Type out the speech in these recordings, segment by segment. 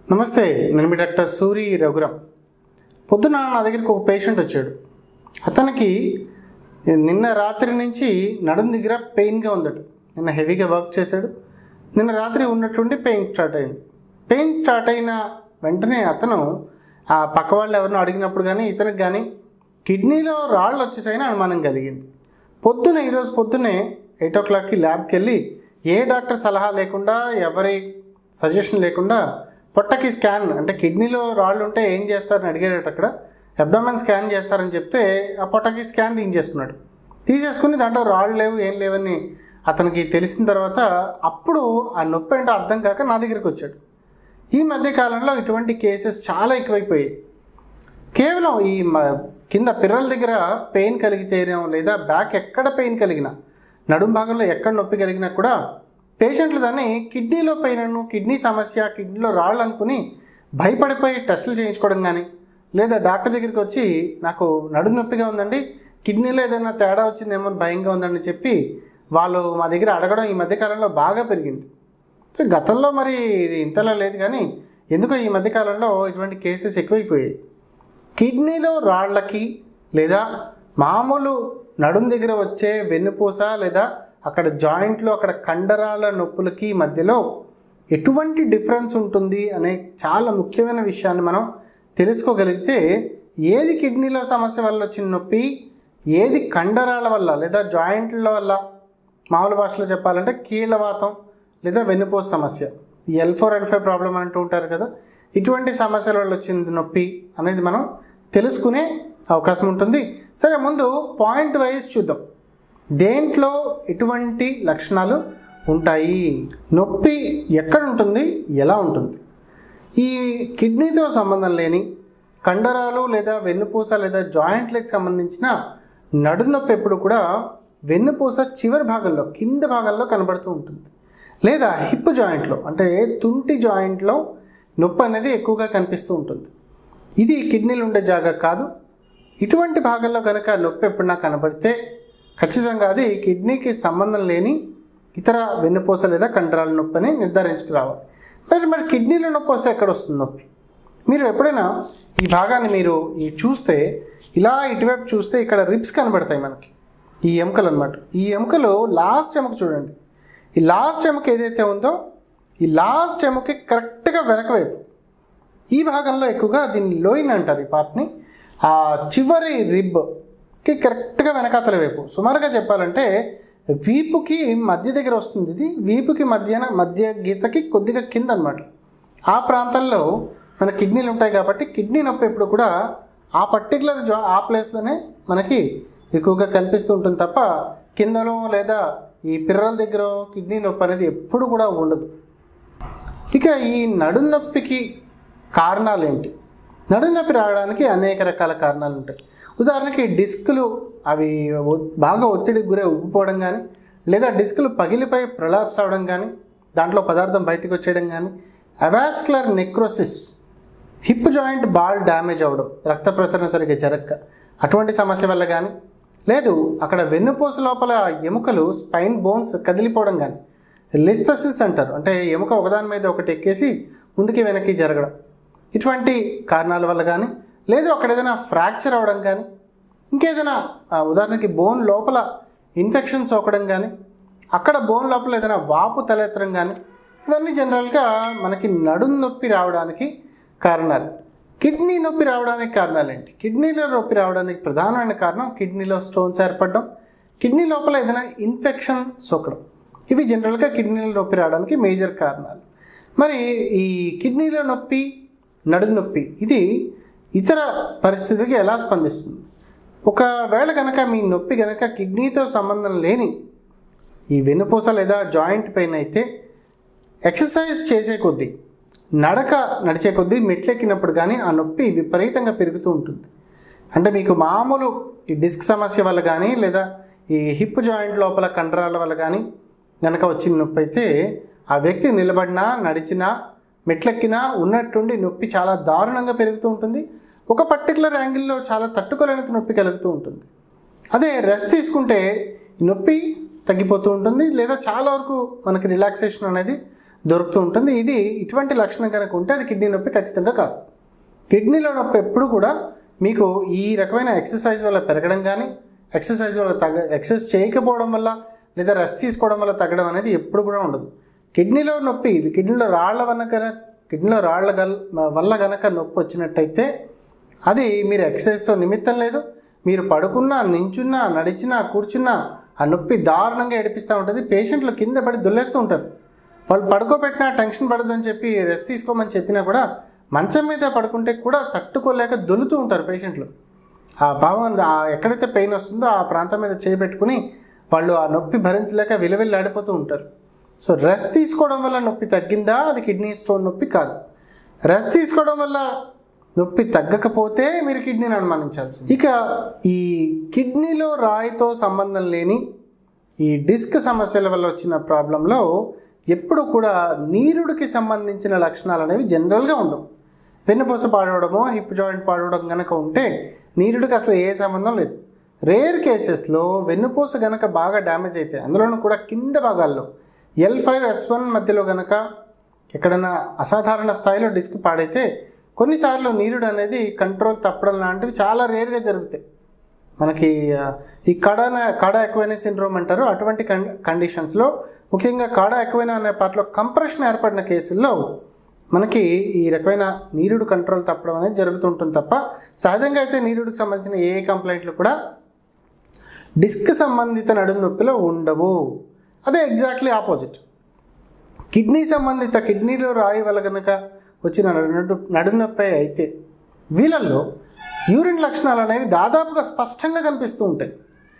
నమస్తే నేను మీ డాక్టర్ సూరి రఘురామ్ పొద్దున నా దగ్గరికి ఒక పేషెంట్ వచ్చాడు అతనికి నిన్న రాత్రి నుంచి నడుం దగ్గర పెయిన్గా ఉందట నిన్న హెవీగా వర్క్ చేశాడు నిన్న రాత్రి ఉన్నట్టుండి పెయిన్ స్టార్ట్ అయింది పెయిన్ స్టార్ట్ అయిన వెంటనే అతను ఆ పక్క వాళ్ళు ఎవరినో అడిగినప్పుడు కానీ ఇతనికి కానీ కిడ్నీలో రాళ్ళు వచ్చేసాయని అనుమానం కలిగింది పొద్దున ఈరోజు పొద్దున్నే ఎయిట్ ఓ క్లాక్కి ల్యాబ్కి వెళ్ళి ఏ డాక్టర్ సలహా లేకుండా ఎవరి సజెషన్ లేకుండా పొట్టకి స్కాన్ అంటే కిడ్నీలో రాళ్ళు ఉంటే ఏం చేస్తారని అడిగాడట అక్కడ అబ్డామెన్ స్కాన్ చేస్తారని చెప్తే ఆ పొట్టకి స్కాన్ తీయించేసుకున్నాడు తీసేసుకుని దాంట్లో రాళ్ళు లేవు ఏం లేవని అతనికి తెలిసిన తర్వాత అప్పుడు ఆ నొప్పి ఏంటో అర్థం కాక నా దగ్గరికి వచ్చాడు ఈ మధ్య కాలంలో ఇటువంటి కేసెస్ చాలా ఎక్కువైపోయాయి కేవలం ఈ మ- కింద పిర్రల దగ్గర పెయిన్ కలిగితేనో లేదా బ్యాక్ ఎక్కడ పెయిన్ కలిగినా నడుం భాగంలో ఎక్కడ నొప్పి కలిగినా కూడా పేషెంట్లు దాన్ని కిడ్నీలో పెయిన్ కిడ్నీ సమస్య కిడ్నీలో రాళ్ళు అనుకుని భయపడిపోయి టెస్టులు చేయించుకోవడం కానీ లేదా డాక్టర్ దగ్గరికి వచ్చి నాకు నడుం నొప్పిగా ఉందండి కిడ్నీలో ఏదైనా తేడా వచ్చిందేమో అని భయంగా ఉందని చెప్పి వాళ్ళు మా దగ్గర అడగడం ఈ మధ్యకాలంలో బాగా పెరిగింది సో గతంలో మరి ఇది ఇంతలా లేదు కానీ ఎందుకో ఈ మధ్యకాలంలో ఇటువంటి కేసెస్ ఎక్కువైపోయాయి కిడ్నీలో రాళ్ళకి లేదా మామూలు నడుం దగ్గర వచ్చే వెన్నుపూస లేదా అక్కడ జాయింట్లో అక్కడ కండరాల నొప్పులకి మధ్యలో ఎటువంటి డిఫరెన్స్ ఉంటుంది అనే చాలా ముఖ్యమైన విషయాన్ని మనం తెలుసుకోగలిగితే ఏది కిడ్నీలో సమస్య వల్ల వచ్చిన నొప్పి ఏది కండరాల వల్ల లేదా జాయింట్ల వల్ల మామూలు భాషలో చెప్పాలంటే కీళ్ళవాతం లేదా వెన్నుపూస సమస్య L four L five problem అంటూ ఉంటారు కదా ఇటువంటి సమస్యల వల్ల వచ్చింది నొప్పి అనేది మనం తెలుసుకునే అవకాశం ఉంటుంది సరే ముందు పాయింట్ వైజ్ చూద్దాం దేంట్లో ఎటువంటి లక్షణాలు ఉంటాయి నొప్పి ఎక్కడ ఉంటుంది ఎలా ఉంటుంది ఈ కిడ్నీతో సంబంధం లేని కండరాలు లేదా వెన్నుపూస లేదా జాయింట్లకు సంబంధించిన నడునొప్పి ఎప్పుడు కూడా వెన్నుపూస చివరి భాగంలో కింద భాగంలో కనబడుతూ ఉంటుంది లేదా హిప్ జాయింట్లో అంటే తుంటి జాయింట్లో నొప్పి అనేది ఎక్కువగా కనిపిస్తూ ఉంటుంది ఇది కిడ్నీలు ఉండే జాగా కాదు ఇటువంటి భాగంలో కనుక నొప్పి ఎప్పుడన్నా కనబడితే ఖచ్చితంగా అది కిడ్నీకి సంబంధం లేని ఇతర వెన్నుపూస లేదా కండరాల నొప్పి అని నిర్ధారించుకురావాలి మరి మరి కిడ్నీలో నొప్పి వస్తే ఎక్కడ వస్తుంది నొప్పి మీరు ఎప్పుడైనా ఈ భాగాన్ని మీరు ఈ చూస్తే ఇలా ఇటువైపు చూస్తే ఇక్కడ రిబ్స్ కనబడతాయి మనకి ఈ ఎముకలు అనమాట ఈ ఎముకలు లాస్ట్ ఎముక చూడండి ఈ లాస్ట్ ఎముక ఏదైతే ఉందో ఈ లాస్ట్ ఎముక కరెక్ట్గా వెనక వైపు ఈ భాగంలో ఎక్కువగా దీన్ని లోయిన్ అంటారు ఈ పార్ట్ని ఆ చివరి రిబ్కి కరెక్ట్గా వెనకాతల వైపు సుమారుగా చెప్పాలంటే వీపుకి మధ్య దగ్గర వస్తుంది ఇది వీపుకి మధ్యన మధ్య గీతకి కొద్దిగా కింద అనమాట ఆ ప్రాంతంలో మన కిడ్నీలు ఉంటాయి కాబట్టి కిడ్నీ నొప్పి ఎప్పుడు కూడా ఆ పర్టికులర్ జా ఆ ప్లేస్లోనే మనకి ఎక్కువగా కనిపిస్తూ ఉంటుంది తప్ప కిందలో లేదా ఈ పిర్రల దగ్గర కిడ్నీ నొప్పి అనేది ఎప్పుడు కూడా ఉండదు ఇక ఈ నడుం నొప్పికి కారణాలు ఏంటి నడుం నొప్పి రావడానికి అనేక రకాల కారణాలు ఉంటాయి ఉదాహరణకి డిస్కులు అవి ఒ- బాగా ఒత్తిడికి గురై ఉబ్బిపోవడం కానీ లేదా డిస్కులు పగిలిపోయి ప్రొలాప్స్ అవడం కానీ దాంట్లో పదార్థం బయటకు వచ్చేయడం కానీ avascular necrosis hip joint ball damage అవ్వడం రక్త ప్రసరణ సరిగ్గా జరగక అటువంటి సమస్య వల్ల కానీ లేదు అక్కడ వెన్నుపూస లోపల ఎముకలు స్పైన్ బోన్స్ కదిలిపోవడం కానీ లిస్థసిస్ అంటారు అంటే ఎముక ఒకదాని మీద ఒకటి ఎక్కేసి ముందుకి వెనక్కి జరగడం ఇటువంటి కారణాల వల్ల కానీ లేదు అక్కడ ఏదైనా ఫ్రాక్చర్ అవ్వడం కానీ ఇంకేదైనా ఆ, ఉదాహరణకి బోన్ లోపల ఇన్ఫెక్షన్ సోకడం కానీ అక్కడ బోన్ లోపల ఏదైనా వాపు తలెత్తడం కానీ ఇవన్నీ జనరల్గా మనకి నడుం నొప్పి రావడానికి కారణాలు కిడ్నీ నొప్పి రావడానికి కారణాలు ఏంటి కిడ్నీలో నొప్పి రావడానికి ప్రధానమైన కారణం కిడ్నీలో స్టోన్స్ ఏర్పడడం కిడ్నీ లోపల ఏదైనా ఇన్ఫెక్షన్ సోకడం ఇవి జనరల్గా కిడ్నీలో నొప్పి రావడానికి మేజర్ కారణాలు మరి ఈ కిడ్నీలో నొప్పి నడుము నొప్పి ఇది ఇతర పరిస్థితికి ఎలా స్పందిస్తుంది ఒకవేళ కనుక మీ నొప్పి కనుక కిడ్నీతో సంబంధం లేని ఈ వెన్నుపూస లేదా జాయింట్ పెయిన్ అయితే ఎక్సర్సైజ్ చేసే కొద్దీ నడక నడిచే కొద్దీ మెట్లెక్కినప్పుడు కానీ ఆ నొప్పి విపరీతంగా పెరుగుతూ ఉంటుంది అంటే మీకు మామూలు ఈ డిస్క్ సమస్య వల్ల కానీ లేదా ఈ హిప్ జాయింట్ లోపల కండరాల వల్ల కానీ కనుక వచ్చిన నొప్పి అయితే ఆ వ్యక్తి నిలబడినా నడిచినా మెట్లెక్కినా ఉన్నట్టుండి నొప్పి చాలా దారుణంగా పెరుగుతూ ఉంటుంది ఒక పర్టికులర్ యాంగిల్లో చాలా తట్టుకోలేనంత నొప్పి కలుగుతూ ఉంటుంది అదే రెస్ట్ తీసుకుంటే ఈ నొప్పి తగ్గిపోతూ ఉంటుంది లేదా చాలా వరకు మనకి రిలాక్సేషన్ అనేది దొరుకుతూ ఉంటుంది ఇది ఇటువంటి లక్షణం కనుక ఉంటే అది కిడ్నీ నొప్పి ఖచ్చితంగా కాదు కిడ్నీలో నొప్పి ఎప్పుడు కూడా మీకు ఈ రకమైన ఎక్సర్సైజ్ వల్ల పెరగడం కానీ ఎక్సర్సైజ్ వల్ల తగ్గ ఎక్సర్సైజ్ చేయకపోవడం వల్ల లేదా రెస్ట్ తీసుకోవడం వల్ల తగ్గడం అనేది ఎప్పుడు కూడా ఉండదు కిడ్నీలో నొప్పి ఇది కిడ్నీలో రాళ్ల వల్ల కనుక కిడ్నీలో రాళ్ల గల్ వల్ల గనక నొప్పి వచ్చినట్టయితే అది మీరు ఎక్సర్సైజ్తో నిమిత్తం లేదు మీరు పడుకున్నా నించున్నా నడిచినా కూర్చున్నా ఆ నొప్పి దారుణంగా ఏడిపిస్తూ ఉంటుంది పేషెంట్లు కింద పడి దొల్లేస్తూ ఉంటారు వాళ్ళు పడుకోబెట్టినా టెన్షన్ పడదని చెప్పి రెస్ట్ తీసుకోమని చెప్పినా కూడా మంచం మీద పడుకుంటే కూడా తట్టుకోలేక దొలుతూ ఉంటారు పేషెంట్లు ఆ భావం ఆ ఎక్కడైతే పెయిన్ వస్తుందో ఆ ప్రాంతం మీద చేపెట్టుకుని వాళ్ళు ఆ నొప్పి భరించలేక విలవిల్లాడిపోతూ ఉంటారు సో రెస్ట్ తీసుకోవడం వల్ల నొప్పి తగ్గిందా అది కిడ్నీ స్టోన్ నొప్పి కాదు రెస్ట్ తీసుకోవడం వల్ల నొప్పి తగ్గకపోతే మీరు కిడ్నీని అనుమానించాల్సింది ఇక ఈ కిడ్నీలో రాయితో సంబంధం లేని ఈ డిస్క్ సమస్యల వల్ల వచ్చిన ప్రాబ్లంలో ఎప్పుడు కూడా నీరుడికి సంబంధించిన లక్షణాలు అనేవి జనరల్గా ఉండవు వెన్నుపూస పాడవడమో హిప్ జాయింట్ పాడవడం కనుక ఉంటే నీరుడికి అసలు ఏ సంబంధం లేదు రేర్ కేసెస్లో వెన్నుపూస గనక బాగా డ్యామేజ్ అయితే అందులోనూ కూడా కింద భాగాల్లో ఎల్ ఫైవ్ ఎస్ వన్ మధ్యలో గనక ఎక్కడైనా అసాధారణ స్థాయిలో డిస్క్ పాడైతే కొన్నిసార్లు నీరుడు అనేది కంట్రోల్ తప్పడం లాంటివి చాలా రేర్గా జరుగుతాయి మనకి ఆ, ఈ కడన కడ ఎక్కువైన సిండ్రోమ్ అంటారు అటువంటి కం కండిషన్స్లో ముఖ్యంగా కాడ ఎక్కువైన అనే పార్ట్లో కంప్రెషన్ ఏర్పడిన కేసుల్లో మనకి ఈ రకమైన నీరుడు కంట్రోల్ తప్పడం అనేది జరుగుతుంటుంది తప్ప సహజంగా అయితే నీరుడికి సంబంధించిన ఏ కంప్లైంట్లు కూడా డిస్క్ సంబంధిత నడుము నొప్పిలో ఉండవు అదే ఎగ్జాక్ట్లీ ఆపోజిట్ కిడ్నీ సంబంధిత కిడ్నీలో రాయి వల్ల కనుక వచ్చిన నడు నడుము నొప్పి అయితే వీళ్ళల్లో యూరిన్ లక్షణాలు అనేవి దాదాపుగా స్పష్టంగా కనిపిస్తూ ఉంటాయి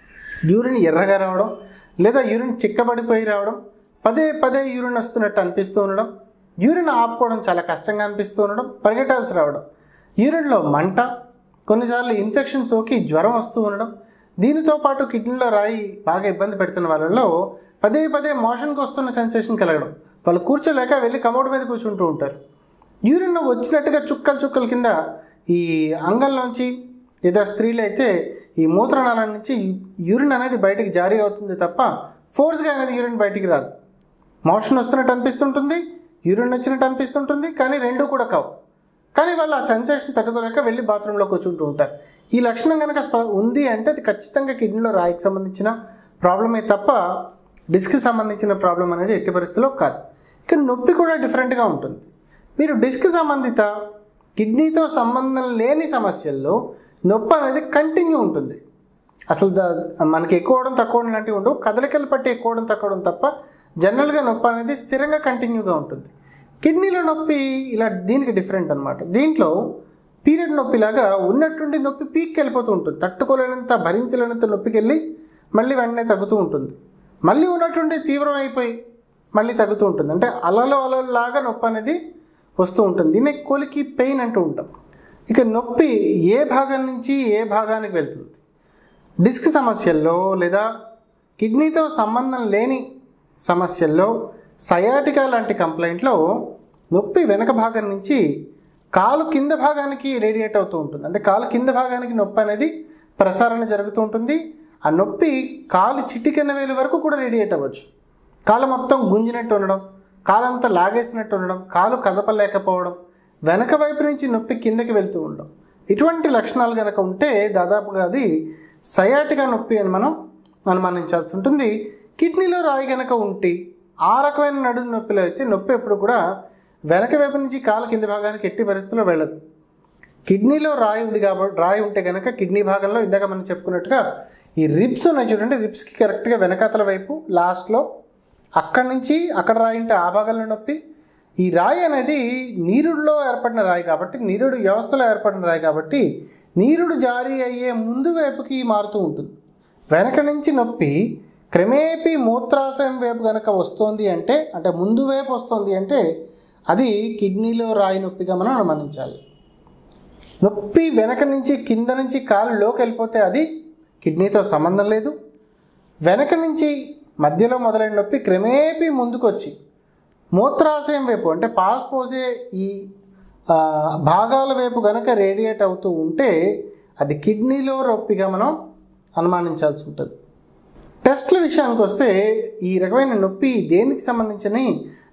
యూరిన్ ఎర్రగా రావడం లేదా యూరిన్ చిక్కబడిపోయి రావడం పదే పదే యూరిన్ వస్తున్నట్టు అనిపిస్తూ ఉండడం యూరిన్ ఆపుకోవడం చాలా కష్టంగా అనిపిస్తూ ఉండడం పరిగెట్టాల్సి రావడం యూరిన్లో మంట కొన్నిసార్లు ఇన్ఫెక్షన్ సోకి జ్వరం వస్తూ ఉండడం దీనితో పాటు కిడ్నీలో రాయి బాగా ఇబ్బంది పెడుతున్న వాళ్ళలో పదే పదే మోషన్కి వస్తున్న సెన్సేషన్ కలగడం వాళ్ళు కూర్చోలేక వెళ్ళి కమోడ్ మీద కూర్చుంటూ ఉంటారు యూరిన్ వచ్చినట్టుగా చుక్కలు చుక్కల కింద ఈ అంగంలోంచి లేదా స్త్రీలు అయితే ఈ మూత్రనాళం నుంచి యూరిన్ అనేది బయటికి జారీ అవుతుంది తప్ప ఫోర్స్గా అనేది యూరిన్ బయటికి రాదు మోషన్ వస్తున్నట్టు అనిపిస్తుంటుంది యూరిన్ వచ్చినట్టు అనిపిస్తుంటుంది కానీ రెండూ కూడా కావు కానీ వాళ్ళు ఆ సెన్సేషన్ తట్టుకోలేక వెళ్ళి బాత్రూంలో కూర్చుంటూ ఉంటారు ఈ లక్షణం కనుక స్ప- ఉంది అంటే అది ఖచ్చితంగా కిడ్నీలో రాయికి సంబంధించిన ప్రాబ్లమే తప్ప డిస్క్కి సంబంధించిన ప్రాబ్లం అనేది ఎట్టి పరిస్థితిలో కాదు ఇక నొప్పి కూడా డిఫరెంట్గా ఉంటుంది మీరు డిస్క్ సంబంధిత కిడ్నీతో సంబంధం లేని సమస్యల్లో నొప్పి అనేది కంటిన్యూ ఉంటుంది అసలు ద మనకి ఎక్కువ అవడం తక్కువ అవడం లాంటివి ఉండవు కదలికలు పట్టి ఎక్కువ అవడం తక్కువ అవడం తప్ప జనరల్గా నొప్పి అనేది స్థిరంగా కంటిన్యూగా ఉంటుంది కిడ్నీలో నొప్పి ఇలా దీనికి డిఫరెంట్ అనమాట దీంట్లో పీరియడ్ నొప్పిలాగా ఉన్నట్టుండి నొప్పి పీక్కి వెళ్ళిపోతూ ఉంటుంది తట్టుకోలేనంత భరించలేనంత నొప్పికి వెళ్ళి మళ్ళీ వెంటనే తగ్గుతూ ఉంటుంది మళ్ళీ ఉన్నట్టుండి తీవ్రమైపోయి మళ్ళీ తగ్గుతూ ఉంటుంది అంటే అలలో అలలాగా నొప్పి అనేది వస్తూ ఉంటుంది దీన్ని కొలికి పెయిన్ అంటూ ఉంటాం ఇక నొప్పి ఏ భాగం నుంచి ఏ భాగానికి వెళ్తుంది డిస్క్ సమస్యల్లో లేదా కిడ్నీతో సంబంధం లేని సమస్యల్లో సయాటికా లాంటి కంప్లైంట్లో నొప్పి వెనక భాగం నుంచి కాలు కింద భాగానికి రేడియేట్ అవుతూ ఉంటుంది అంటే కాలు కింద భాగానికి నొప్పి అనేది ప్రసారణ జరుగుతూ ఉంటుంది ఆ నొప్పి కాలు చిటికెన వేలు వరకు కూడా రేడియేట్ అవ్వచ్చు కాలు మొత్తం గుంజినట్టు ఉండడం కాలంతా లాగేసినట్టు ఉండడం కాలు కదపలేకపోవడం వెనక వైపు నుంచి నొప్పి కిందకి వెళ్తూ ఉండడం ఇటువంటి లక్షణాలు కనుక ఉంటే దాదాపుగా అది సయాటిగా నొప్పి అని మనం అనుమానించాల్సి ఉంటుంది కిడ్నీలో రాయి కనుక ఉంటే ఆ రకమైన నడుము నొప్పిలో అయితే నొప్పి ఎప్పుడు కూడా వెనక వైపు నుంచి కాలు కింద భాగానికి ఎట్టి పరిస్థితిలో వెళ్ళదు కిడ్నీలో రాయి ఉంది కాబట్టి రాయి ఉంటే కనుక కిడ్నీ భాగంలో ఇందాక మనం చెప్పుకున్నట్టుగా ఈ రిప్స్ ఉన్నాయి చూడండి రిప్స్కి కరెక్ట్గా వెనకాతల వైపు లాస్ట్లో అక్కడి నుంచి అక్కడ రాయి ఉంటే ఆ భాగంలో నొప్పి ఈ రాయి అనేది నీరుడులో ఏర్పడిన రాయి కాబట్టి నీరుడు వ్యవస్థలో ఏర్పడిన రాయి కాబట్టి నీరుడు జారీ అయ్యే ముందు వైపుకి మారుతూ ఉంటుంది వెనక నుంచి నొప్పి క్రమేపీ మూత్రాశయం వైపు కనుక వస్తోంది అంటే అంటే ముందు వైపు వస్తుంది అంటే అది కిడ్నీలో రాయి నొప్పిగా మనం అనుమానించాలి నొప్పి వెనక నుంచి కింద నుంచి కాలు లోకి వెళ్ళిపోతే అది కిడ్నీతో సంబంధం లేదు వెనక నుంచి మధ్యలో మొదలైన నొప్పి క్రమేపీ ముందుకొచ్చి మూత్రాశయం వైపు అంటే పాస్ పోసే ఈ ఆ, భాగాల వైపు గనక రేడియేట్ అవుతూ ఉంటే అది కిడ్నీలో నొప్పిగా మనం అనుమానించాల్సి ఉంటుంది టెస్ట్ల విషయానికి వస్తే ఈ రకమైన నొప్పి దేనికి సంబంధించిన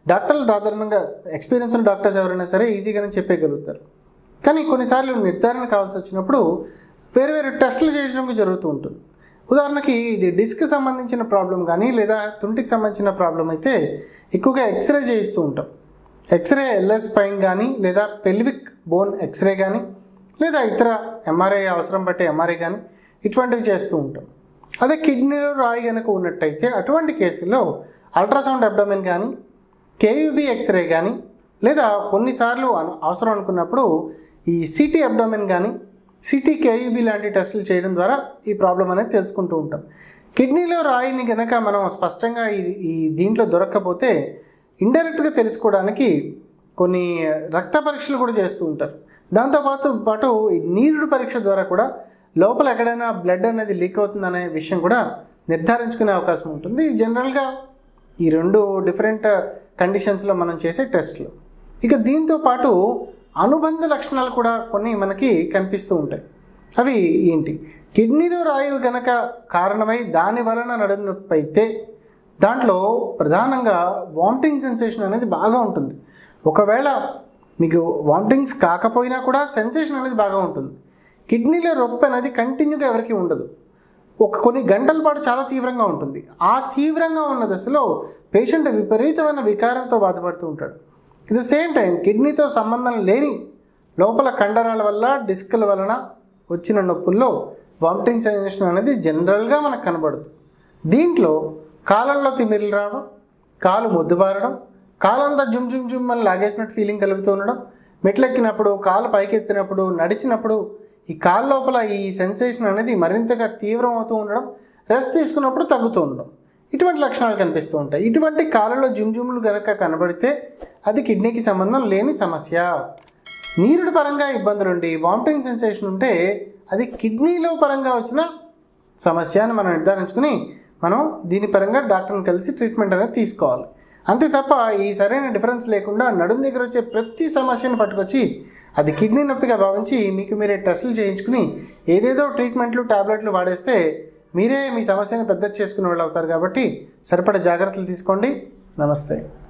డాక్టర్లు సాధారణంగా ఎక్స్పీరియన్స్ ఉన్న డాక్టర్స్ ఎవరైనా సరే ఈజీగానే చెప్పేయగలుగుతారు కానీ కొన్నిసార్లు నిర్ధారణ కావాల్సి వచ్చినప్పుడు వేరు వేరు టెస్టులు చేయడం జరుగుతూ ఉంటుంది ఉదాహరణకి ఇది డిస్క్ సంబంధించిన ప్రాబ్లం కానీ లేదా తుంటికి సంబంధించిన ప్రాబ్లం అయితే ఎక్కువగా ఎక్స్రే చేయిస్తూ ఉంటాం ఎక్స్రే ఎల్ఎస్ పైన్ కానీ లేదా పెల్విక్ బోన్ ఎక్స్రే కానీ లేదా ఇతర ఎంఆర్ఐ అవసరం బట్టే ఎంఆర్ఐ కానీ ఇటువంటివి చేస్తూ ఉంటాం అదే కిడ్నీలో రాయి కనుక ఉన్నట్టయితే అటువంటి కేసుల్లో అల్ట్రాసౌండ్ అబ్డమిన్ కానీ కేయూబీ ఎక్స్రే కానీ లేదా కొన్నిసార్లు అన- అవసరం అనుకున్నప్పుడు ఈ సిటీ అబ్డమిన్ కానీ సిటీ కేయూబీ లాంటి టెస్టులు చేయడం ద్వారా ఈ ప్రాబ్లం అనేది తెలుసుకుంటూ ఉంటాం కిడ్నీలో రాయిని కనుక మనం స్పష్టంగా ఈ ఈ దీంట్లో దొరక్కపోతే ఇండైరెక్ట్గా తెలుసుకోవడానికి కొన్ని రక్త పరీక్షలు కూడా చేస్తూ ఉంటారు దాంతోపాటు పాటు ఈ నీరుడు పరీక్ష ద్వారా కూడా లోపల ఎక్కడైనా బ్లడ్ అనేది లీక్ అవుతుందనే విషయం కూడా నిర్ధారించుకునే అవకాశం ఉంటుంది జనరల్గా ఈ రెండు డిఫరెంట్ కండిషన్స్లో మనం చేసే టెస్ట్లు ఇక దీంతో పాటు అనుబంధ లక్షణాలు కూడా కొన్ని మనకి కనిపిస్తూ ఉంటాయి అవి ఏంటి కిడ్నీలో రాయి గనక కారణమై దాని వలన నడుము నొప్పి అయితే దాంట్లో ప్రధానంగా వామిటింగ్ సెన్సేషన్ అనేది బాగా ఉంటుంది ఒకవేళ మీకు వామిటింగ్స్ కాకపోయినా కూడా సెన్సేషన్ అనేది బాగా ఉంటుంది కిడ్నీలో రొప్పి అనేది కంటిన్యూగా ఎవరికి ఉండదు ఒక కొన్ని గంటల పాటు చాలా తీవ్రంగా ఉంటుంది ఆ తీవ్రంగా ఉన్న దశలో పేషెంట్ విపరీతమైన వికారంతో బాధపడుతూ ఉంటాడు ఇట్ ద సేమ్ టైం కిడ్నీతో సంబంధం లేని లోపల కండరాల వల్ల డిస్కుల వలన వచ్చిన నొప్పుల్లో వామిటింగ్ సెన్సేషన్ అనేది జనరల్గా మనకు కనబడుతుంది దీంట్లో కాళ్ళల్లో తిమ్మిర్లు రావడం కాలు మొద్దుబారడం కాలంతా జుమ్ జుమ్ జుమ్ అని లాగేసినట్టు ఫీలింగ్ కలుగుతూ ఉండడం మెట్లెక్కినప్పుడు కాలు పైకెత్తినప్పుడు నడిచినప్పుడు ఈ కాళ్ళ లోపల ఈ సెన్సేషన్ అనేది మరింతగా తీవ్రం అవుతూ ఉండడం రెస్ట్ తీసుకున్నప్పుడు తగ్గుతూ ఉండడం ఇటువంటి లక్షణాలు కనిపిస్తూ ఉంటాయి ఇటువంటి కాళ్ళలో జుమ్ జుమ్లు కనుక కనబడితే అది కిడ్నీకి సంబంధం లేని సమస్య నీరుడు పరంగా ఇబ్బందులు ఉండి వామిటింగ్ సెన్సేషన్ ఉంటే అది కిడ్నీలో పరంగా వచ్చిన సమస్య అని మనం నిర్ధారించుకుని మనం దీని పరంగా డాక్టర్ని కలిసి ట్రీట్మెంట్ అనేది తీసుకోవాలి అంతే తప్ప ఈ సరైన డిఫరెన్స్ లేకుండా నడుం దగ్గర వచ్చే ప్రతి సమస్యను పట్టుకొచ్చి అది కిడ్నీ నొప్పిగా భావించి మీకు మీరే టెస్టులు చేయించుకుని ఏదేదో ట్రీట్మెంట్లు టాబ్లెట్లు వాడేస్తే మీరే మీ సమస్యను పెద్ద చేసుకునే వాళ్ళు అవుతారు కాబట్టి సరిపడ జాగ్రత్తలు తీసుకోండి నమస్తే